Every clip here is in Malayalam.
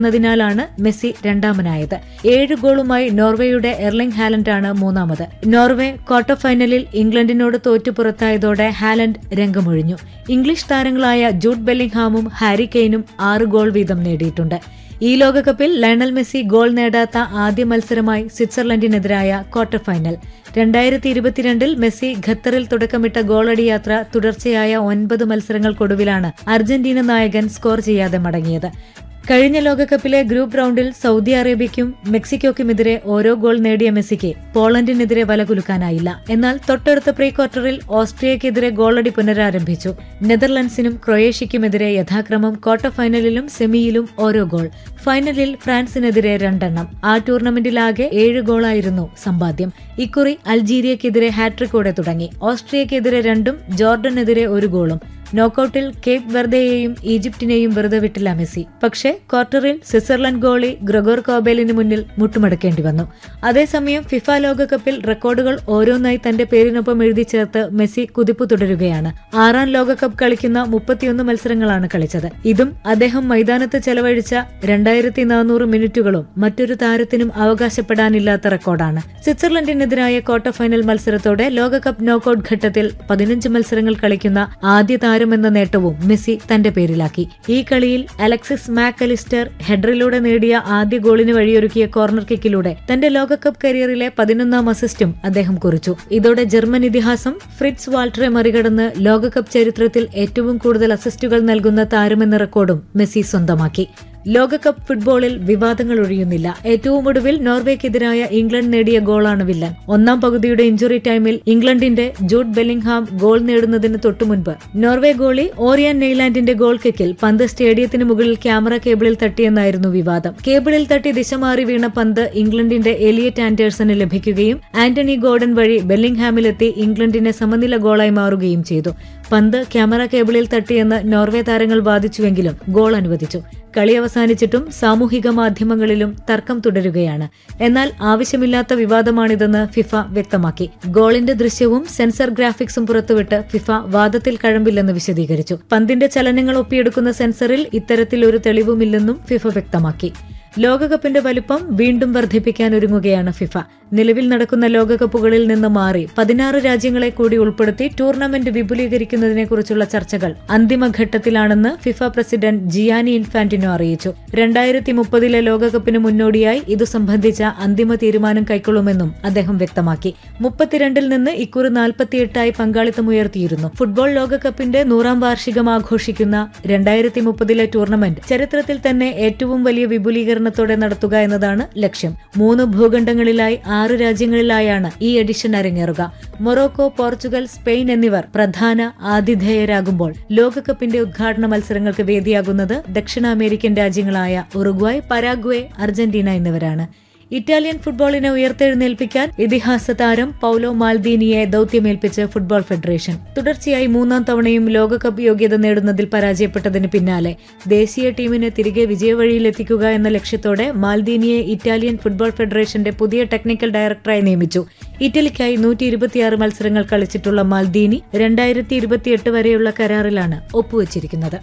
ാണ് മെസ്സി രണ്ടാമനായത് ഏഴ് ഗോളുമായി നോർവേയുടെ എർലിംഗ് ഹാലൻഡാണ് മൂന്നാമത് നോർവേ ക്വാർട്ടർ ഫൈനലിൽ ഇംഗ്ലണ്ടിനോട് തോറ്റു പുറത്തായതോടെ ഹാലൻഡ് രംഗമൊഴിഞ്ഞു ഇംഗ്ലീഷ് താരങ്ങളായ ജൂഡ് ബെല്ലിംഗ്ഹാമും ഹാരി കെയ്നും ആറ് ഗോൾ വീതം നേടിയിട്ടുണ്ട് ഈ ലോകകപ്പിൽ ലയണൽ മെസ്സി ഗോൾ നേടാത്ത ആദ്യ മത്സരമായി സ്വിറ്റ്സർലൻഡിനെതിരായ ക്വാർട്ടർ ഫൈനൽ രണ്ടായിരത്തി ഇരുപത്തിരണ്ടിൽ മെസ്സി ഖത്തറിൽ തുടക്കമിട്ട ഗോളടി യാത്ര തുടർച്ചയായ ഒൻപത് മത്സരങ്ങൾക്കൊടുവിലാണ് അർജന്റീന നായകൻ സ്കോർ ചെയ്യാതെ മടങ്ങിയത് കഴിഞ്ഞ ലോകകപ്പിലെ ഗ്രൂപ്പ് റൗണ്ടിൽ സൗദി അറേബ്യയ്ക്കും മെക്സിക്കോയ്ക്കുമെതിരെ ഓരോ ഗോൾ നേടിയ മെസ്സിക്ക് പോളണ്ടിനെതിരെ വലകുലുക്കാനായില്ല എന്നാൽ തൊട്ടടുത്ത പ്രീ ക്വാർട്ടറിൽ ഓസ്ട്രിയയ്ക്കെതിരെ ഗോളടി പുനരാരംഭിച്ചു നെതർലൻഡ്സിനും ക്രൊയേഷ്യയ്ക്കുമെതിരെ യഥാക്രമം ക്വാർട്ടർ ഫൈനലിലും സെമിയിലും ഓരോ ഗോൾ ഫൈനലിൽ ഫ്രാൻസിനെതിരെ രണ്ടെണ്ണം ആ ടൂർണമെന്റിലാകെ ഏഴ് ഗോളായിരുന്നു സമ്പാദ്യം ഇക്കുറി അൾജീരിയയ്ക്കെതിരെ ഹാട്രിക്കോടെ തുടങ്ങി ഓസ്ട്രിയയ്ക്കെതിരെ രണ്ടും ജോർഡനെതിരെ ഒരു ഗോളും നോക്കൌട്ടിൽ കേപ്പ് വെർദയെയും ഈജിപ്തിനെയും വെറുതെ വിട്ടില്ല മെസ്സി പക്ഷേ ക്വാർട്ടറിൽ സ്വിറ്റ്സർലൻഡ് ഗോളി ഗ്രഗോർ കോബേലിന് മുന്നിൽ മുട്ടുമടക്കേണ്ടി വന്നു അതേസമയം ഫിഫ ലോകകപ്പിൽ റെക്കോർഡുകൾ ഓരോന്നായി തന്റെ പേരിനൊപ്പം എഴുതി ചേർത്ത് മെസ്സി കുതിപ്പ് തുടരുകയാണ് ആറാം ലോകകപ്പ് കളിക്കുന്ന മുപ്പത്തിയൊന്ന് മത്സരങ്ങളാണ് കളിച്ചത് ഇതും അദ്ദേഹം മൈതാനത്ത് ചെലവഴിച്ച രണ്ടായിരത്തി നാനൂറ് മിനിറ്റുകളും മറ്റൊരു താരത്തിനും അവകാശപ്പെടാനില്ലാത്ത റെക്കോർഡാണ് സ്വിറ്റ്സർലൻഡിനെതിരായ ക്വാർട്ടർ ഫൈനൽ മത്സരത്തോടെ ലോകകപ്പ് നോക്കൌട്ട് ഘട്ടത്തിൽ പതിനഞ്ച് മത്സരങ്ങൾ കളിക്കുന്ന ആദ്യ താരമെന്ന നേട്ടവും മെസ്സി തന്റെ പേരിലാക്കി ഈ കളിയിൽ അലക്സിസ് മാക്കലിസ്റ്റർ ഹെഡറിലൂടെ നേടിയ ആദ്യ ഗോളിന് വഴിയൊരുക്കിയ കോർണർ കിക്കിലൂടെ തന്റെ ലോകകപ്പ് കരിയറിലെ പതിനൊന്നാം അസിസ്റ്റും അദ്ദേഹം കുറിച്ചു ഇതോടെ ജർമ്മൻ ഇതിഹാസം ഫ്രിറ്റ്സ് വാൾട്ടറെ മറികടന്ന് ലോകകപ്പ് ചരിത്രത്തിൽ ഏറ്റവും കൂടുതൽ അസിസ്റ്റുകൾ നൽകുന്ന താരമെന്ന റെക്കോർഡും മെസ്സി സ്വന്തമാക്കി ലോകകപ്പ് ഫുട്ബോളിൽ വിവാദങ്ങൾ ഒഴിയുന്നില്ല ഏറ്റവും ഒടുവിൽ നോർവേക്കെതിരായ ഇംഗ്ലണ്ട് നേടിയ ഗോളാണ് വില്ലൻ ഒന്നാം പകുതിയുടെ ഇഞ്ചുറി ടൈമിൽ ഇംഗ്ലണ്ടിന്റെ ജൂഡ് ബെല്ലിംഗ്ഹാം ഗോൾ നേടുന്നതിന് തൊട്ടുമുൻപ് നോർവേ ഗോളി ഓറിയൻ നെയ്ലാൻഡിന്റെ ഗോൾ കിക്കിൽ പന്ത് സ്റ്റേഡിയത്തിന് മുകളിൽ ക്യാമറ കേബിളിൽ തട്ടിയെന്നായിരുന്നു വിവാദം കേബിളിൽ തട്ടി ദിശ മാറി വീണ പന്ത് ഇംഗ്ലണ്ടിന്റെ എലിയറ്റ് ആൻഡേഴ്സന് ലഭിക്കുകയും ആന്റണി ഗോർഡൻ വഴി ബെല്ലിംഗ്ഹാമിലെത്തി ഇംഗ്ലണ്ടിനെ സമനില ഗോളായി മാറുകയും ചെയ്തു പന്ത് ക്യാമറ കേബിളിൽ തട്ടിയെന്ന് നോർവേ താരങ്ങൾ വാദിച്ചുവെങ്കിലും ഗോൾ അനുവദിച്ചു കളി അവസാനിച്ചിട്ടും സാമൂഹിക മാധ്യമങ്ങളിലും തർക്കം തുടരുകയാണ് എന്നാൽ ആവശ്യമില്ലാത്ത വിവാദമാണിതെന്ന് ഫിഫ വ്യക്തമാക്കി ഗോളിന്റെ ദൃശ്യവും സെൻസർ ഗ്രാഫിക്സും പുറത്തുവിട്ട് ഫിഫ വാദത്തിൽ കഴമ്പില്ലെന്ന് വിശദീകരിച്ചു പന്തിന്റെ ചലനങ്ങൾ ഒപ്പിയെടുക്കുന്ന സെൻസറിൽ ഇത്തരത്തിൽ ഒരു തെളിവുമില്ലെന്നും ഫിഫ വ്യക്തമാക്കി ലോകകപ്പിന്റെ വലിപ്പം വീണ്ടും വർദ്ധിപ്പിക്കാൻ ഒരുങ്ങുകയാണ് ഫിഫ നിലവിൽ നടക്കുന്ന ലോകകപ്പുകളിൽ നിന്ന് മാറി പതിനാറ് രാജ്യങ്ങളെ കൂടി ഉൾപ്പെടുത്തി ടൂർണമെന്റ് വിപുലീകരിക്കുന്നതിനെക്കുറിച്ചുള്ള ചർച്ചകൾ അന്തിമഘട്ടത്തിലാണെന്ന് ഫിഫ പ്രസിഡന്റ് ജിയാനി ഇൻഫാന്റിനോ അറിയിച്ചു രണ്ടായിരത്തി മുപ്പതിലെ ലോകകപ്പിന് മുന്നോടിയായി ഇതു സംബന്ധിച്ച അന്തിമ തീരുമാനം കൈക്കൊള്ളുമെന്നും അദ്ദേഹം വ്യക്തമാക്കി മുപ്പത്തിരണ്ടിൽ നിന്ന് ഇക്കുറി നാൽപ്പത്തിയെട്ടായി പങ്കാളിത്തമുയർത്തിയിരുന്നു ഫുട്ബോൾ ലോകകപ്പിന്റെ നൂറാം വാർഷികം ആഘോഷിക്കുന്ന രണ്ടായിരത്തി മുപ്പതിലെ ടൂർണമെന്റ് ചരിത്രത്തിൽ തന്നെ ഏറ്റവും വലിയ വിപുലീകരണത്തോടെ നടത്തുക എന്നതാണ് ലക്ഷ്യം മൂന്ന് ഭൂഖണ്ഡങ്ങളിലായി ആറ് രാജ്യങ്ങളിലായാണ് ഈ എഡിഷൻ അരങ്ങേറുക മൊറോക്കോ പോർച്ചുഗൽ സ്പെയിൻ എന്നിവർ പ്രധാന ആതിഥേയരാകുമ്പോൾ ലോകകപ്പിന്റെ ഉദ്ഘാടന മത്സരങ്ങൾക്ക് വേദിയാകുന്നത് ദക്ഷിണ അമേരിക്കൻ രാജ്യങ്ങളായ ഉറുഗ്വായ് പരാഗ്വേ അർജന്റീന എന്നിവരാണ് ഇറ്റാലിയൻ ഫുട്ബോളിനെ ഉയർത്തെഴുന്നേൽപ്പിക്കാൻ ഇതിഹാസ താരം പൌലോ മാൽദീനിയെ ദൌത്യമേൽപ്പിച്ച് ഫുട്ബോൾ ഫെഡറേഷൻ തുടർച്ചയായി മൂന്നാം തവണയും ലോകകപ്പ് യോഗ്യത നേടുന്നതിൽ പരാജയപ്പെട്ടതിന് പിന്നാലെ ദേശീയ ടീമിനെ തിരികെ വിജയവഴിയിലെത്തിക്കുക എന്ന ലക്ഷ്യത്തോടെ മാൽദീനിയെ ഇറ്റാലിയൻ ഫുട്ബോൾ ഫെഡറേഷന്റെ പുതിയ ടെക്നിക്കൽ ഡയറക്ടറായി നിയമിച്ചു ഇറ്റലിക്കായി നൂറ്റി ഇരുപത്തിയാറ് മത്സരങ്ങൾ കളിച്ചിട്ടുള്ള മാൽദീനി രണ്ടായിരത്തി ഇരുപത്തിയെട്ട് വരെയുള്ള കരാറിലാണ് ഒപ്പുവച്ചിരിക്കുന്നത്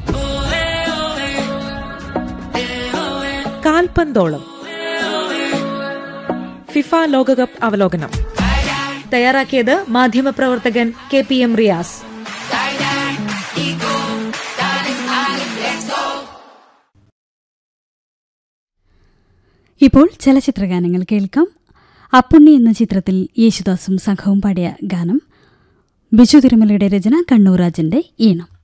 കാൽപന്തോളം ഫിഫ ലോകകപ്പ് അവലോകനം തയ്യാറാക്കിയത് മാധ്യമപ്രവർത്തകൻ കെ പി എം റിയാസ് ഇപ്പോൾ ചലച്ചിത്രഗാനങ്ങൾ കേൾക്കാം അപ്പുണ്ണി എന്ന ചിത്രത്തിൽ യേശുദാസും സംഘവും പാടിയ ഗാനം ബിജു തിരുമലയുടെ രചന കണ്ണൂർ രാജന്റെ ഈണം